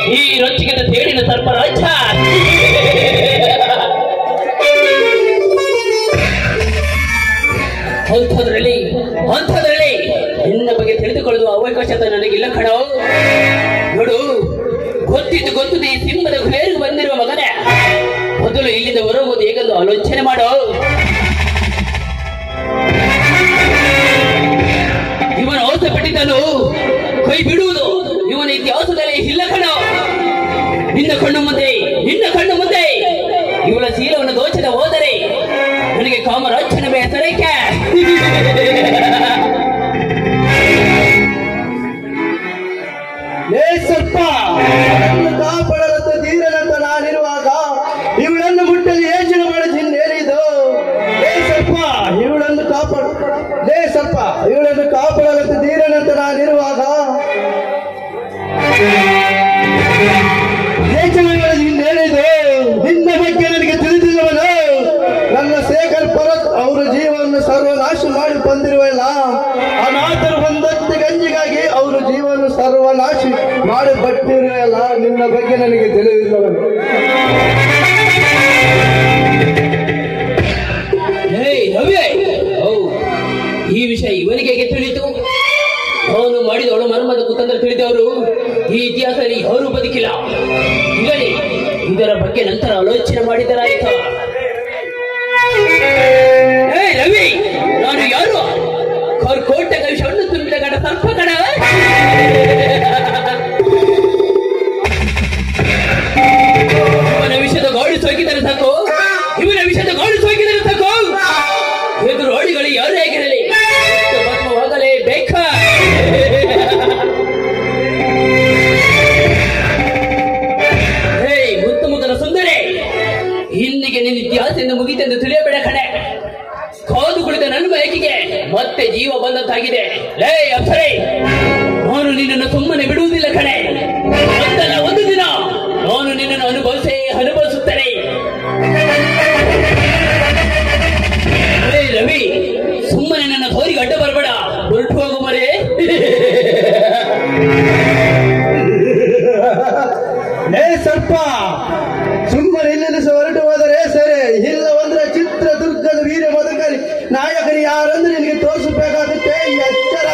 ಈ ರೊಚ್ಚಿಗೆದ ತೇಡಿನ ಸರ್ಪರಾಜ ಅಂಥದ್ರಲ್ಲಿ ಅಂಥದ್ರಲ್ಲಿ ನಿನ್ನ ಬಗ್ಗೆ ತಿಳಿದುಕೊಳ್ಳುವ ಅವಕಾಶ ನನಗಿಲ್ಲ ಕಣೋ ನೋಡು ಗೊತ್ತಿದ್ದು ಗೊತ್ತಿದ್ದು ಈ ಸಿಂಹದ ಗುಲೇರಿಗೆ ಬಂದಿರುವ ಮಗನೇ ಮೊದಲು ಇಲ್ಲಿಂದ ಹೊರಗುವುದು ಹೇಗೆಂದು ಆಲೋಚನೆ ಮಾಡೋ ಇವನ ಅವಸ ಪಟ್ಟಿದ್ದನು ಕೈ ಬಿಡುವುದು ಇವನ ಇತಿಹಾಸದಲ್ಲಿ ಇಲ್ಲ ಕಣೋ ನಿನ್ನ ಕಣ್ಣು ಮುಂದೆ ನಿನ್ನ ಕಣ್ಣು ಮುಂದೆ ಇವಳ ಶೀಲವನ್ನು ದೋಚದ ಹೋದರೆ ನನಗೆ ಕಾಮರಾಜನ ಹೆಸರಕ್ಕೆ ಲೇ ಸ್ವಲ್ಪ ನನ್ನನ್ನು ಕಾಪಾಡಲಂತ ಧೀರನಂತ ನಾನಿರುವಾಗ ಇವಳನ್ನು ಮುಟ್ಟಲು ಯೋಚನೆ ಮಾಡಿದ ಇನ್ನೇನಿದು ಲೇ ಸ್ವಲ್ಪ ಇವಳನ್ನು ಕಾಪಾಡ ಲೇ ಸ್ವಲ್ಪ ಇವಳನ್ನು ಕಾಪಾಡಲಂತ ಧೀರನಂತ ನಾನಿರುವಾಗ ಯೋಚನೆ ಮಾಡಿದ ಇನ್ನೇನಿದು ನಿನ್ನ ಬಗ್ಗೆ ನನಗೆ ತಿಳಿದಿಲ್ಲವನು ನನ್ನ ಶೇಖರ್ ಪರತ್ ಅವರ ಜೀವವನ್ನು ಸರ್ವನಾಶ ಮಾಡಿ ಬಂದಿರುವಲ್ಲ ಅನಾಥರು ಒಂದತ್ತು ಗಂಜಿಗಾಗಿ ಅವರ ಜೀವನ ಸರ್ವನಾಶ ಮಾಡಿ ಬಟ್ಟಿರುವಲ್ಲ ನಿನ್ನ ಬಗ್ಗೆ ನನಗೆ ತಿಳಿದಿಲ್ಲವನು ಏಯ್ ರವಿ ಓ ಈ ವಿಷಯ ಇವನಿಗೆ ಹೇಗೆ ತಿಳಿಯಿತು ಅವನು ಮಾಡಿದವಳು ಮರ್ಮದ ಕುತಂತ್ರ ತಿಳಿದವರು ಈ ಇತಿಹಾಸದಲ್ಲಿ ಯಾರೂ ಬದುಕಿಲ್ಲ ಇರಲಿ ಇದರ ಬಗ್ಗೆ ನಂತರ ಆಲೋಚನೆ ಮಾಡಿದರಾಯಿತು ಏಯ್ ರವಿ ನಾನು ಯಾರು ಕೋಟೆ ವಿಷವನ್ನು ತುಂಬಿದ ಗಡ ಸರ್ಪ ಕಡ ಇವನ ವಿಷಯದ ಗಾಳಿ ಸೋಕಿದರೆ ಸಾಕು ಇವನ ವಿಷಯದ ಗಾಳಿ ಸೋಕಿದರೆ ಸಾಕು ಎದುರು ಹೋಳಿಗಳು ಯಾರೇ ಆಗಿರಲಿ ಭಸ್ಮವಾಗಲೇ ಬೇಕಾ ಹೇಯ್ ಮುತ್ತು ಮುಖದ ಸುಂದರಿ ಇಂದಿಗೆ ನಿನ್ನ ಇತಿಹಾಸದಿಂದ ಮುಗಿತೆಂದು ತಿಳಿಯಬೇಡ ಕಣೆ ಕಾದು ಕುಳಿತ ನನ್ನ ಬಯಕಿಗೆ ಮತ್ತೆ ಜೀವ ಬಂದಂತಾಗಿದೆ ಲೇ ಅಪ್ಸರೆ ನಾನು ನಿನ್ನನ್ನು ಸುಮ್ಮನೆ ಬಿಡುವುದಿಲ್ಲ ಕಣೆ ಒಂದಲ್ಲ ಒಂದು ದಿನ ನಾನು ನಿನ್ನನ್ನು ಅನುಭವಿಸೇ ಅನುಭವಿಸುತ್ತೇನೆ ಲೇ ರವಿ ಸುಮ್ಮನೆ ನನ್ನ ಸೋರಿಗೆ ಅಡ್ಡ ಬರಬೇಡ ಹೊರಟು ಹೋಗು ಮರೆ ಲೇ ಸ್ವಲ್ಪ ಸುಮ್ಮನೆ ಇಲ್ಲಿಂದ ಹೊರಟು ಹೋದರೆ ಸರಿ ಇಲ್ಲವಂದ್ರೆ ಚಿತ್ರದುರ್ಗದ ವೀರ ಬದುಕಲಿ ನಾಯಕರು ಯಾರಂದ್ರೆ ನಿನಗೆ ತೋರಿಸಬೇಕಾಗುತ್ತೆ ಎಚ್ಚರ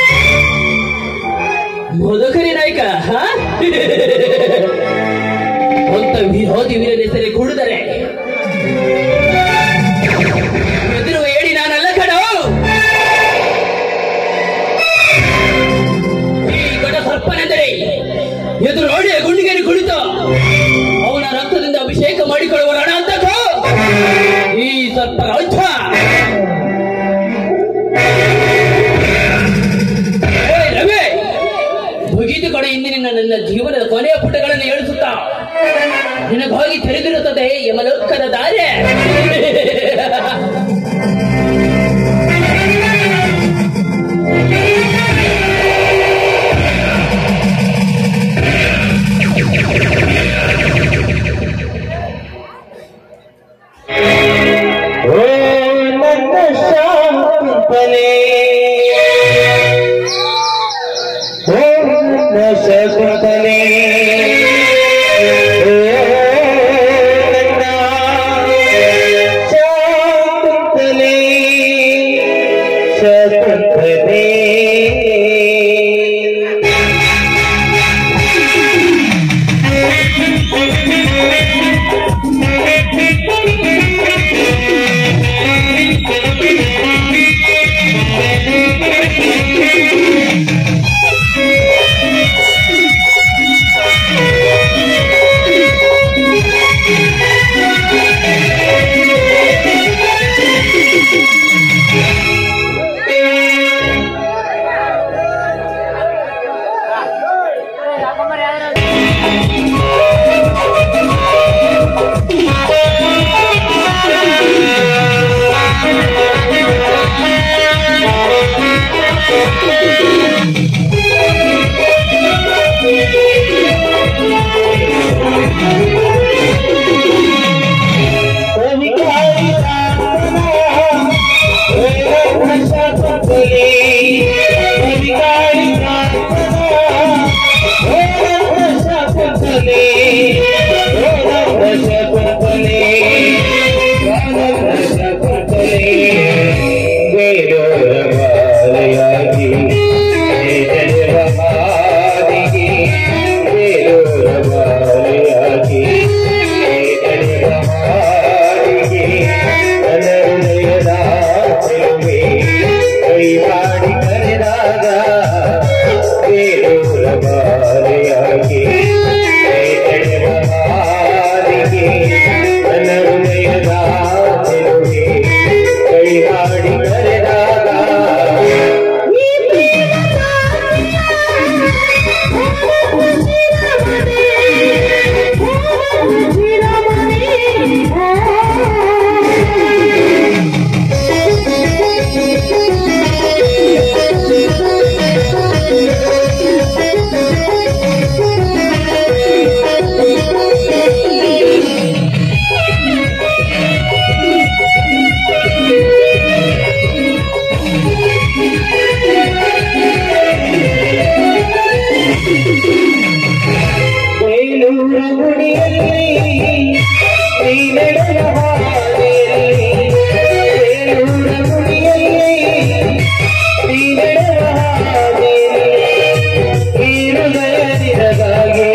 ಮಧುಕರಿ ನಾಯಕ ಹಾ? ಅಂತ ವಿರೋಧಿ ವೀರನ ಹೆಸರೇ ಕುಡಿದರೆ ಎದುರುವ ಹೇಳಿ ನಾನಲ್ಲ ಕಣೋ ಈ ಗಡ ಸರ್ಪನೆಂದರೆ ಎದುರು ನೋಡಿ ಗುಂಡಿಗೆರೆ ಕುಳಿತು ಅವನ ರಕ್ತದಿಂದ ಅಭಿಷೇಕ ಮಾಡಿಕೊಳ್ಳುವ ರಣ ಅಂತ ಈ ಸರ್ಪ ರಾಜ ಏ ರವಿ ಮುಗಿದು ಕಡೆ ಇಂದಿನ ನನ್ನ ಜೀವನದ ಕೊನೆಯ ಪುಟಗಳನ್ನು ಎಳಿಸುತ್ತಾ ನಿನಗಾಗಿ ತೆರೆದಿರುತ್ತದೆ ಯಮಲೋಕದ ದಾರಿ ಓ ನನ್ನ ಶಾಂತನೆ ಓ ನನ್ನ ಶಕುಂತಲೆ ಓ ನನ್ನ ಶಾಂತನೆ ಶಕುಂತಲೆ Oh, ಬೇಲೂರ ಗುಡಿಯಲ್ಲಿ ನೀ ನಡೆದ ಹಾದಿಯಲ್ಲಿ ಬೇಲೂರ ಗುಡಿಯಲ್ಲಿ ನೀ ನಡೆದ ಹಾದಿಯಲ್ಲಿ ಈ ಹೃದಯ ನಿನಗಾಗಿ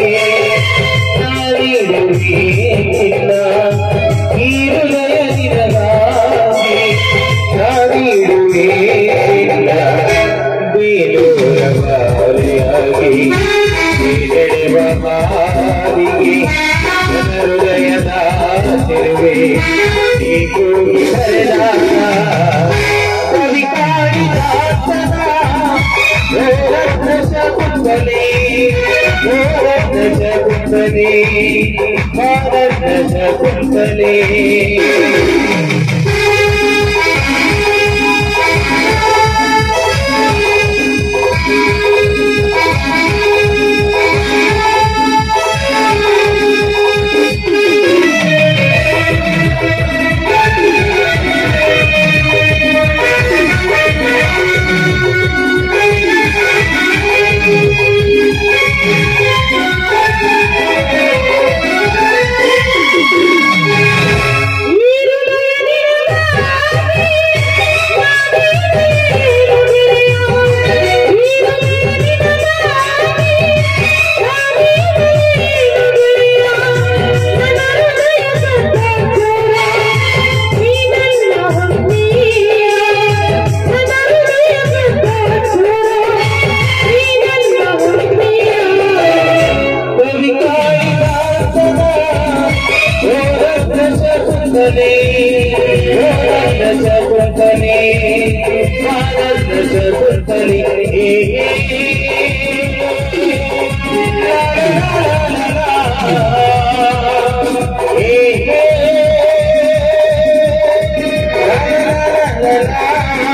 ನಾನಿಡುವೆ ಚಿನ್ನ ಈ ಹೃದಯ ನಿನಗಾಗಿ ನಾನಿಡುವೆ ಚಿನ್ನ ಬೇಲೂರ ಬಾರಿಯಾಗಿ ನಡೆವ ಮಾರಿಗೆ ನನ್ನ ಹೃದಯದ ತಿರುವೆ ನೀ ಕೂಗಿ ಕರೆದ ಕವಿ ಕಾಳಿದಾಸನ ರತ್ನ ಶಕುಂತಲೆ ರತ್ನ ಶಕುಂತಲೆ ರತ್ನ ಶಕುಂತಲೆ ಕವಿ ಕಾಳಿದಾಸನ ಓ ರತ್ನ ಶಕುಂತಲೆ ಓ ರತ್ನ ಶಕುಂತಲೆ ಆ ರತ್ನ ಶಕುಂತಲೆ ಏ, ಏ, ಲಾ, ಲಾ, ಲಾ, ಲಾ, ಲಾ. ಏ, ಏ, ಲಾ, ಲಾ, ಲಾ, ಲಾ,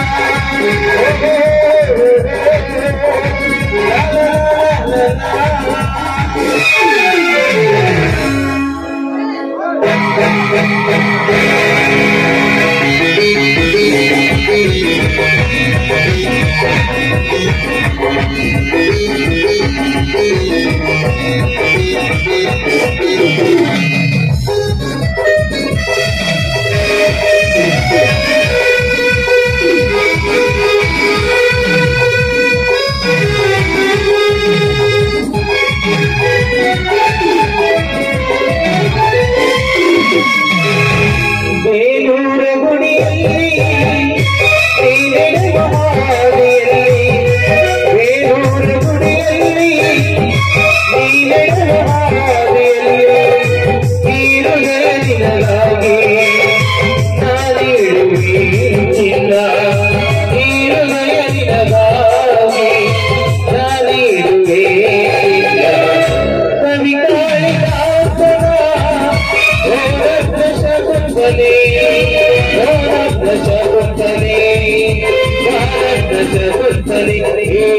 ಬೇಲೂರ ಗುಡಿಯಲ್ಲಿ ನೀ ನಡೆವ ಹಾದಿಯಲ್ಲಿ ಬೇಲೂರ ಗುಡಿಯಲ್ಲಿ ನೀ ನಡೆವ ಹಾದಿಯಲ್ಲಿ ಈ ಹೃದಯ ನಿನಗಾಗಿ ನಾನಿಡುವೆ ಚಿನ್ನ ಈ ಹೃದಯ ನಿನಗಾಗಿ ನಾನಿಡುವೆ ಚಿನ್ನ ಕವಿ ಕಾಳಿದಾಸನ ಓ ರತ್ನ ಶಕುಂತಲೆ ಓ ರತ್ನ ಶಕುಂತಲೆ ಓ ರತ್ನ ಶಕುಂತಲೆ